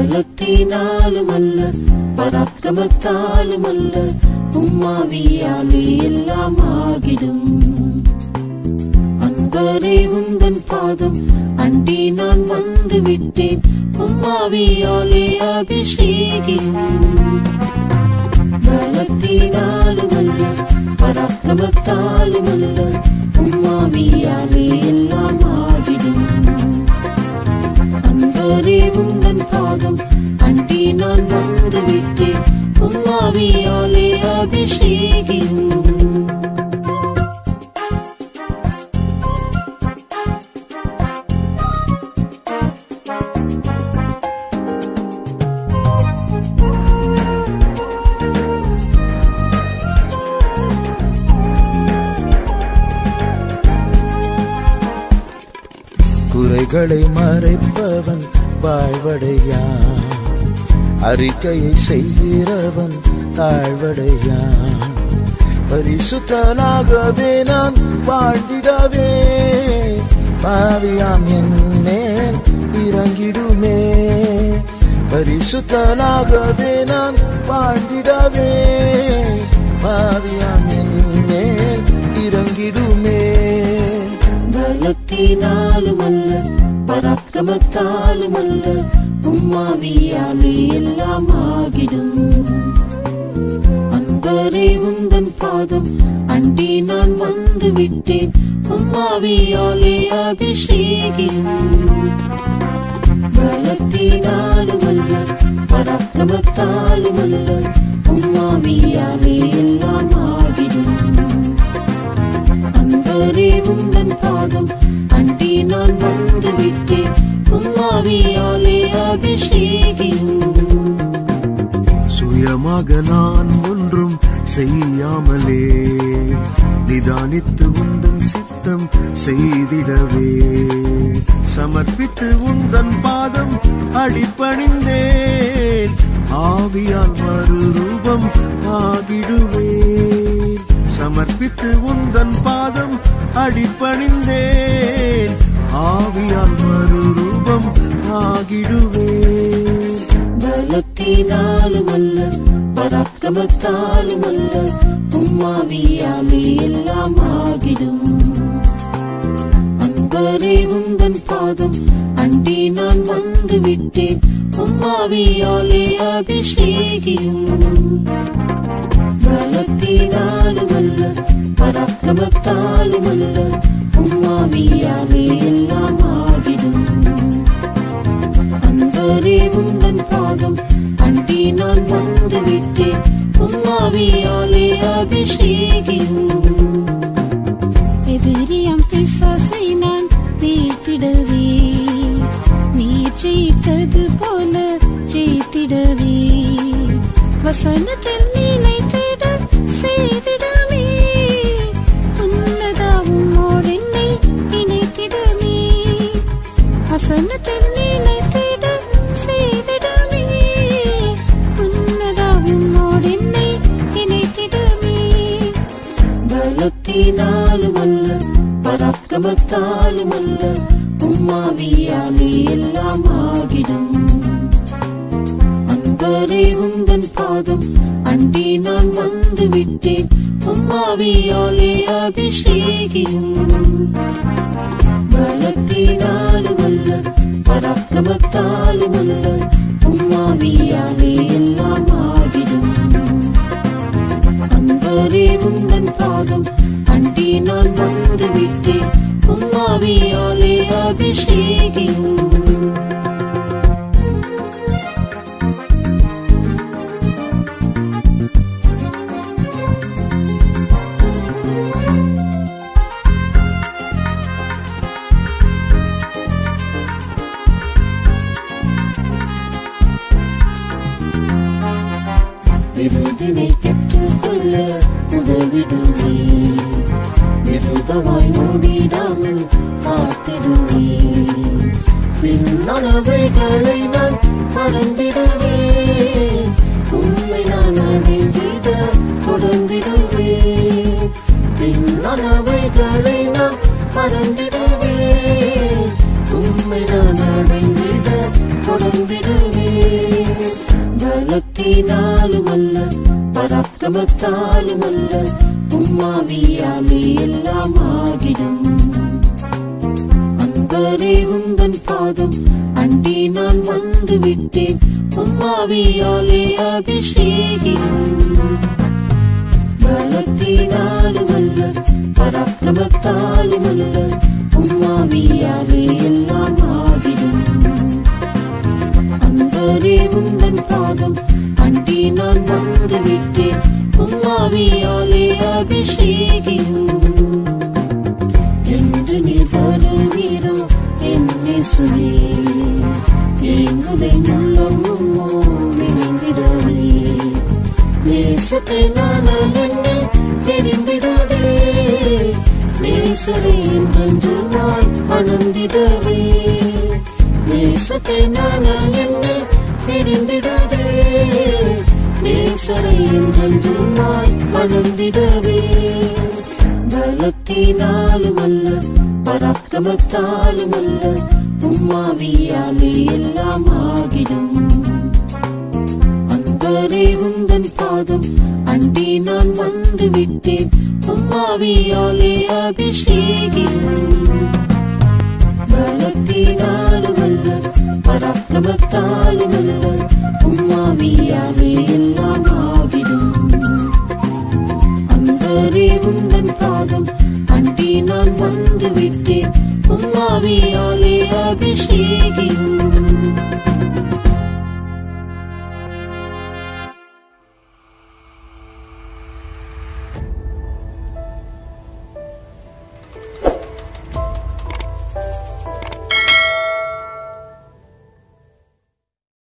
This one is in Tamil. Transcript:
பலத்தினாலும் அல்ல பராக்கிரமத்தாலும் அல்ல உம்மாவியாலே எல்லாம் ஆகிடும் அன்பரே உந்தன் பாதம் அண்டி நான் வந்து விட்டேன் உம்மாவியாலே அபிஷேகியும் பலத்தினாலும் அல்ல பராக்கிரமத்தாலும் அல்ல உம்மாவியாலே எல்லாம் ஆகிடும் அன்பரே உந்தன் பாதம் அண்டி நான் வந்து விட்டேன் உம்மாவியாலே அபிஷேகியும் குறைகளை மறைப்பவன் வாழ்வடையா அறிக்கையை செய்கிறவன் தாழ்வடையா பரிசுத்தனாகவே நான் வாழ்ந்திடவே பாவியாம் என் மேல் இறங்கிடுமே பரிசுத்தனாகவே நான் வாழ்ந்திடவே பாவியாம் என் மேல் இறங்கிடுமே பலத்தினாலும் அல்ல பராக்கிரமத்தாலும் அல்ல உம்மாவியாலே எல்லாம் ஆகிடும் அன்பரே உந்தன் பாதம் அண்டி நான் வந்து விட்டேன் உம்மாவியாலே அபிஷேகியும் பலத்தினாலும் அல்ல பராக்கிரமத்தாலும் அல்ல உம்மாவியாலே எல்லாம் ஆகிடும் அன்பரே உந்தன் பாதம் அண்டி நான் வந்து விட்டேன் உம்மாவியாலே அபிஷேகியும் சுயமாக நான் ஒன்றும் செய்யாமலே நிதானித்து உந்தன் சித்தம் செய்திடவே சமர்ப்பித்து உந்தன் பாதம் அடிப்பணிந்தேன் ஆவியால் மறுரூபம் ஆகிடுவேன் சமர்ப்பித்து உந்தன் பாதம் அடிப்பணிந்தேன் ஆவியால் மறுரூபம் ஆகிடுவேன் பலத்தினாலும் அல்ல பராக்கிரமத்தாலும் அல்ல உம்மாவியாலே எல்லாம் ஆகிடும் அன்பரே உந்தன் பாதம் அண்டி நான் வந்து விட்டேன் உம்மாவியாலே அபிஷேகியும் பலத்தினாலும் அல்ல பராக்கிரமத்தாலும் அல்ல உம்மாவியாலே எல்லாம் ஆகிடும் அன்பரே உந்தன் பாதம் அண்டி நான் வந்து விட்டேன் உம்மாவியாலே அபிஷேகியும் எதிரியம் பிசாசை நான் வீழ்த்திடவே நீ ஜெயித்தது போல ஜெயித்திடவே வசனத்தில் நினைத்திட செய்திடமே உன்னதாவும் என்னை இணைத்திடமே வசனத்தில் நினைத்திட செய்திடமே உன்னதாவும் என்னை இணைத்திடமே பலத்தினாலும் அல்ல பராக்கிரமத்தாலும் அல்ல உம்மாவியாலே எல்லாம் ஆகிடும் அன்பரே உந்தன் பாதம் அண்டி நான் வந்து விட்டேன் உம்மாவியாலே அபிஷேகியும் பலத்தினாலும் அல்ல பராக்கிரமத்தாலும் அல்ல உம்மாவியாலே எல்லாம் ஆகிடும் அன்பரே உந்தன் பாதம் அண்டி நான் வந்து விட்டேன் உம்மாவியாலே அபிஷேகியும் விருதினை பெற்றுக்கொள்ள உதவிடுவே விருதமாய் மூடிடாமல் காத்திடுவே பின்னளவைகளை நான் மறந்திடுவே உண்மை நான் அடைந்திட தொடர்ந்திடுவே பின்னளவைகளை நான் மறந்திடுவே உண்மை நான் அடைந்திட தொடர்ந்திடுவே பலத்தினாலும் அல்ல பராக்கிரமத்தாலும் அல்ல உம்மாவியாலே எல்லாம் ஆகிடும் அன்பரே உந்தன் பாதம் அண்டி நான் வந்து விட்டேன் உம்மாவியாலே அபிஷேகியும் பலத்தினாலும் அல்ல பராக்கிரமத்தாலும் அல்ல உம்மாவியாலே எல்லாம் ஆகிடும் அன்பரே உந்தன் பாதம் அண்டி நான் வந்து விட்டேன் உம்மாவியாலே அபிஷேகியும் என்று நீர் வருவீரோ என்னை சுனே ஏங்குதை உள்ளமும் இணைந்திடவே நேசத்தை நான் என்னை தெரிந்திடாதே நேசரை என்றென்றுமாய் மணந்திடவே நேசத்தை நான் என்னை தெரிந்திடாதே நேசரை என்றென்றுமாய் மணந்திடவே பலத்தினாலும் அல்ல பராக்கிரமத்தாலும் அல்ல உம்மாவியாலே எல்லாம் ஆகிடும் அன்பரே உந்தன் பாதம் அண்டி நான் வந்து விட்டேன் உம்மாவியாலே அபிஷேகியும் பலத்தினாலும் அல்ல பராக்கிரமத்தாலும் அல்ல உம்மாவியாலே எல்லாம் ஆகிடும் அன்பரே உந்தன் பாதம் அண்டி நான் வந்து விட்டேன் உம்மாவியாலே அபிஷேகியும்